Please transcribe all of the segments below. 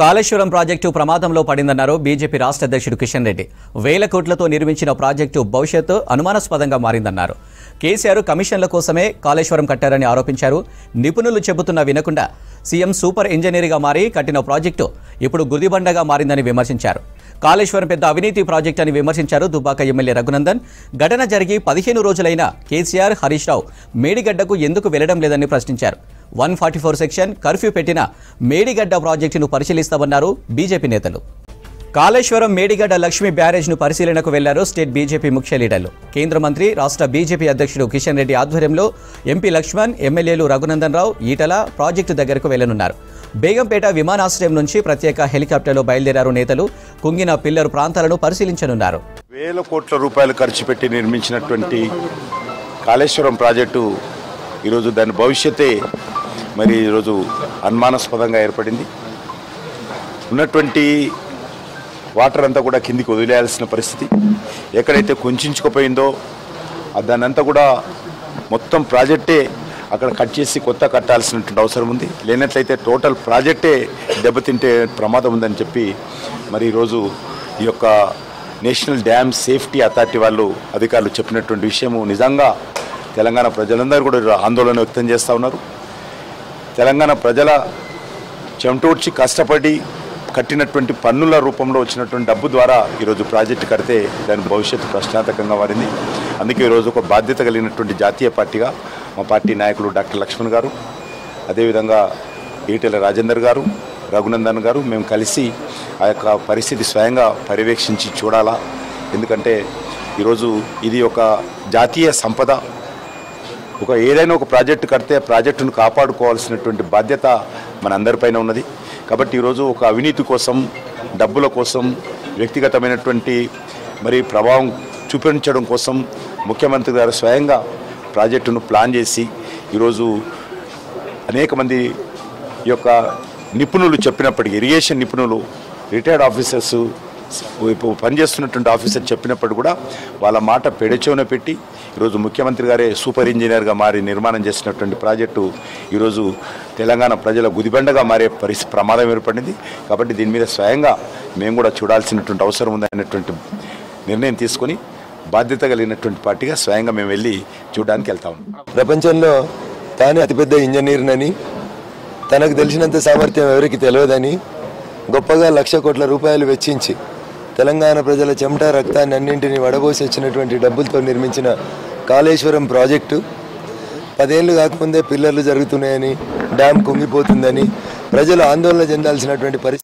Kaleshwaram project ప్రమాదంలో పడిందన్నారు BJP రాష్ట్ర అధ్యక్షుడు కిషన్ రెడ్డి వేల కోట్లతో నిర్మించిన ప్రాజెక్టు భవిష్యత్తు అనుమానాస్పదంగా మారిందన్నారు కేసీఆర్ కమిషన్ల కోసమే కాళేశ్వరం కట్టారని ఆరోపించారు నిపుణులు చెబుతున్నా వినకుండా సీఎం సూపర్ ఇంజనీర్గా మారి కట్టిన ప్రాజెక్టు ఇప్పుడు గుదిబండగా మారిందని విమర్శించారు కాళేశ్వరం పెద్ద అవినీతి ప్రాజెక్ట్ అని విమర్శించారు దుబ్బాక ఎమ్మెల్యే రఘునందన్ ఘటన జరిగి పదిహేను రోజులైన కేసీఆర్ హరీష్ రావు మేడిగడ్డకు ఎందుకు వెళ్లడం లేదని ప్రశ్నించారు one forty four section curfew పెట్టిన మేడిగడ్డ ప్రాజెక్టును పరిశీలిస్తామన్నారు బీజేపీ నేతలు కాళేశ్వరం మేడిగడ్డ లక్ష్మీ బ్యారేజ్ను పరిశీలనకు వెళ్లారు స్టేట్ బీజేపీ ముఖ్య లీడర్లు కేంద్ర మంత్రి రాష్ట్ర బీజేపీ అధ్యక్షుడు కిషన్ రెడ్డి ఆధ్వర్యంలో ఎంపీ లక్ష్మణ్ ఎమ్మెల్యేలు రఘునందన్ రావు ఈటల ప్రాజెక్టు దగ్గరకు వెళ్లనున్నారు బేగంపేట విమానాశ్రయం నుంచి ప్రత్యేక హెలికాప్టర్లో బయలుదేరారు నేతలు కుంగిన పిల్లరు ప్రాంతాలను పరిశీలించనున్నారు వేల కోట్ల రూపాయలు ఖర్చు పెట్టి నిర్మించినటువంటి కాళేశ్వరం ప్రాజెక్టు ఈరోజు దాని భవిష్యత్తే మరి ఈరోజు అనుమానాస్పదంగా ఏర్పడింది ఉన్నటువంటి వాటర్ అంతా కూడా కిందికి వదిలేయాల్సిన పరిస్థితి ఎక్కడైతే కుంచుకుపోయిందో దాని అంతా కూడా మొత్తం ప్రాజెక్టే అక్కడ కట్ చేసి కొత్త కట్టాల్సినటువంటి అవసరం ఉంది లేనట్లయితే టోటల్ ప్రాజెక్టే దెబ్బతింటే ప్రమాదం ఉందని చెప్పి మరి ఈరోజు ఈ యొక్క నేషనల్ డ్యామ్ సేఫ్టీ అథారిటీ వాళ్ళు అధికారులు చెప్పినటువంటి విషయము నిజంగా తెలంగాణ ప్రజలందరూ కూడా ఈరోజు ఆందోళన వ్యక్తం చేస్తూ ఉన్నారు తెలంగాణ ప్రజల చెమటోడ్చి కష్టపడి కట్టినటువంటి పన్నుల రూపంలో వచ్చినటువంటి డబ్బు ద్వారా ఈరోజు ప్రాజెక్టు కడితే దాని భవిష్యత్తు ప్రశ్నార్థకంగా మారింది అందుకే ఈరోజు ఒక బాధ్యత కలిగినటువంటి జాతీయ పార్టీగా మా పార్టీ నాయకులు డాక్టర్ లక్ష్మణ్ గారు అదేవిధంగా ఈటెల రాజేందర్ గారు రఘునందన్ గారు మేము కలిసి ఆ యొక్క పరిస్థితి స్వయంగా పర్యవేక్షించి చూడాలా ఎందుకంటే ఈరోజు ఇది ఒక జాతీయ సంపద ఒక ఏదైనా ఒక ప్రాజెక్టు కడితే ఆ ప్రాజెక్టును కాపాడుకోవాల్సినటువంటి బాధ్యత మన అందరిపైన ఉన్నది కాబట్టి ఈరోజు ఒక అవినీతి కోసం డబ్బుల కోసం వ్యక్తిగతమైనటువంటి మరి ప్రభావం చూపించడం కోసం ముఖ్యమంత్రి గారు స్వయంగా ప్రాజెక్టును ప్లాన్ చేసి ఈరోజు అనేక మంది ఈ యొక్క నిపుణులు చెప్పినప్పటికీ ఇరిగేషన్ నిపుణులు రిటైర్డ్ ఆఫీసర్స్ ఇప్పుడు పనిచేస్తున్నటువంటి ఆఫీసర్ చెప్పినప్పుడు కూడా వాళ్ళ మాట పెడచెవున పెట్టి ఈరోజు ముఖ్యమంత్రి గారే సూపర్ ఇంజనీర్గా మారి నిర్మాణం చేసినటువంటి ప్రాజెక్టు ఈరోజు తెలంగాణ ప్రజల గుదిబండగా మారే పరిస్థితి ప్రమాదం ఏర్పడింది కాబట్టి దీని మీద స్వయంగా మేము కూడా చూడాల్సినటువంటి అవసరం ఉందనేటువంటి నిర్ణయం తీసుకొని బాధ్యత కలిగినటువంటి పార్టీగా స్వయంగా మేము వెళ్ళి చూడడానికి వెళ్తా ఉన్నాం ప్రపంచంలో తానే అతిపెద్ద ఇంజనీర్నని తనకు తెలిసినంత సామర్థ్యం ఎవరికి తెలియదని గొప్పగా లక్ష కోట్ల రూపాయలు వెచ్చించి తెలంగాణ ప్రజల చెమట రక్తాన్ని అన్నింటినీ వడబోసి వచ్చినటువంటి డబ్బులతో నిర్మించిన కాళేశ్వరం ప్రాజెక్టు పదేళ్ళు కాకముందే పిల్లర్లు జరుగుతున్నాయని డ్యామ్ కుంగిపోతుందని ప్రజలు ఆందోళన చెందాల్సినటువంటి పరిస్థితి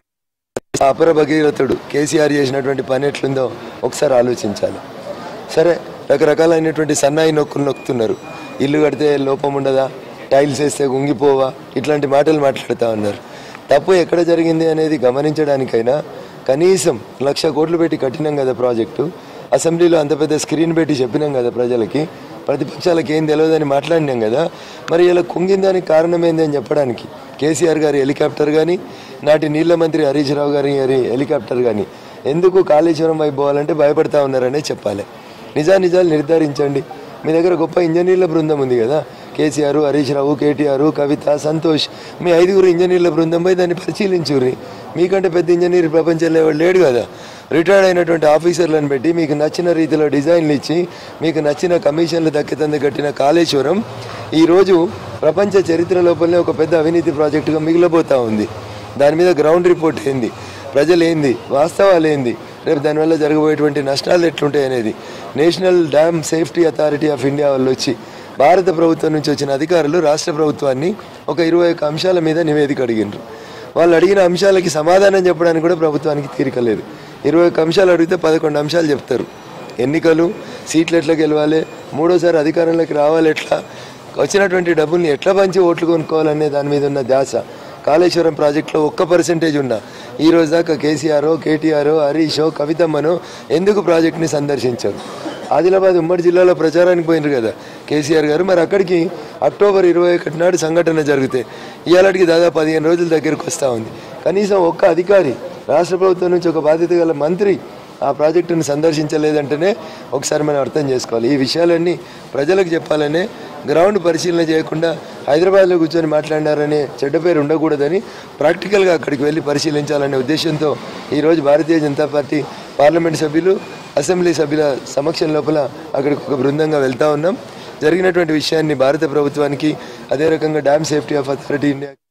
ఆ అపర భగీరథుడు కేసీఆర్ చేసినటువంటి పని ఎట్లుందో ఒకసారి ఆలోచించాలి సరే రకరకాలైనటువంటి సన్నాయి నొక్కులు నొక్కుతున్నారు ఇల్లు కడితే లోపం ఉండదా టైల్స్ వేస్తే ఉంగిపోవా ఇట్లాంటి మాటలు మాట్లాడుతూ ఉన్నారు తప్పు ఎక్కడ జరిగింది అనేది గమనించడానికైనా కనీసం లక్ష కోట్లు పెట్టి కట్టినాం కదా ప్రాజెక్టు అసెంబ్లీలో అంత పెద్ద స్క్రీన్ పెట్టి చెప్పినాం కదా ప్రజలకి ప్రతిపక్షాలకు ఏం తెలియదని మాట్లాడినాం కదా మరి ఇలా కుంగిందానికి కారణం ఏంది అని చెప్పడానికి కేసీఆర్ గారి హెలికాప్టర్ కానీ నాటి నీళ్ల మంత్రి హరీష్ రావు గారి గారి హెలికాప్టర్ కానీ ఎందుకు కాళేశ్వరం వైపు పోవాలంటే భయపడతా ఉన్నారనే చెప్పాలి నిజానిజాలు నిర్ధారించండి మీ దగ్గర గొప్ప ఇంజనీర్ల బృందం ఉంది కదా కేసీఆర్ హరీష్ రావు కేటీఆర్ కవిత సంతోష్ మీ ఐదుగురు ఇంజనీర్ల బృందం పోయి దాన్ని పరిశీలించుర్రి మీకంటే పెద్ద ఇంజనీర్ ప్రపంచంలో ఎవరు లేడు కదా రిటైర్డ్ అయినటువంటి ఆఫీసర్లను పెట్టి మీకు నచ్చిన రీతిలో డిజైన్లు ఇచ్చి మీకు నచ్చిన కమిషన్లు దక్కితందు కట్టిన కాళేశ్వరం ఈరోజు ప్రపంచ చరిత్ర లోపలనే ఒక పెద్ద అవినీతి ప్రాజెక్టుగా మిగిలిపోతూ ఉంది దాని మీద గ్రౌండ్ రిపోర్ట్ ఏంది ప్రజలు ఏంది వాస్తవాలు ఏంది రేపు దానివల్ల జరగబోయేటువంటి నష్టాలు ఎట్లుంటాయి అనేది national dam safety authority of India వాళ్ళు వచ్చి భారత ప్రభుత్వం నుంచి వచ్చిన అధికారులు రాష్ట్ర ప్రభుత్వాన్ని ఒక ఇరవై ఒక్క అంశాల మీద నివేదిక అడిగినారు వాళ్ళు అడిగిన అంశాలకి సమాధానం చెప్పడానికి కూడా ప్రభుత్వానికి తీరిక లేదు ఇరవై ఒక్క అంశాలు అడిగితే పదకొండు అంశాలు చెప్తారు ఎన్నికలు సీట్లు ఎట్లా గెలవాలి మూడోసారి అధికారంలోకి రావాలి ఎట్లా వచ్చినటువంటి డబ్బుల్ని ఎట్లా పంచి ఓట్లు కొనుక్కోవాలనే దాని మీద ఉన్న ధ్యాస కాళేశ్వరం ప్రాజెక్టులో ఒక్క పర్సెంటేజ్ ఉన్నా ఈ రోజు దాకా కేసీఆర్ కేటీఆర్ హరీషో కవితమ్మనో ఎందుకు ప్రాజెక్ట్ని సందర్శించారు ఆదిలాబాద్ ఉమ్మడి జిల్లాలో ప్రచారానికి పోయినారు కదా కేసీఆర్ గారు మరి అక్కడికి అక్టోబర్ ఇరవై ఒకటి నాడు సంఘటన జరిగితే ఇవాళకి దాదాపు పదిహేను రోజుల దగ్గరకు వస్తూ ఉంది కనీసం ఒక్క అధికారి రాష్ట్ర ప్రభుత్వం నుంచి ఒక బాధ్యత గల మంత్రి ఆ ప్రాజెక్టును సందర్శించలేదంటేనే ఒకసారి మనం అర్థం చేసుకోవాలి ఈ విషయాలన్నీ ప్రజలకు చెప్పాలనే గ్రౌండ్ పరిశీలన చేయకుండా హైదరాబాద్లో కూర్చొని మాట్లాడినారనే చెడ్డ పేరు ఉండకూడదని ప్రాక్టికల్గా అక్కడికి వెళ్ళి పరిశీలించాలనే ఉద్దేశంతో ఈరోజు భారతీయ జనతా పార్టీ పార్లమెంట్ సభ్యులు అసెంబ్లీ సభ్యుల సమక్షం లోపల అక్కడికి ఒక బృందంగా వెళ్తా ఉన్నాం జరిగినటువంటి విషయాన్ని భారత ప్రభుత్వానికి అదే రకంగా dam safety of authority India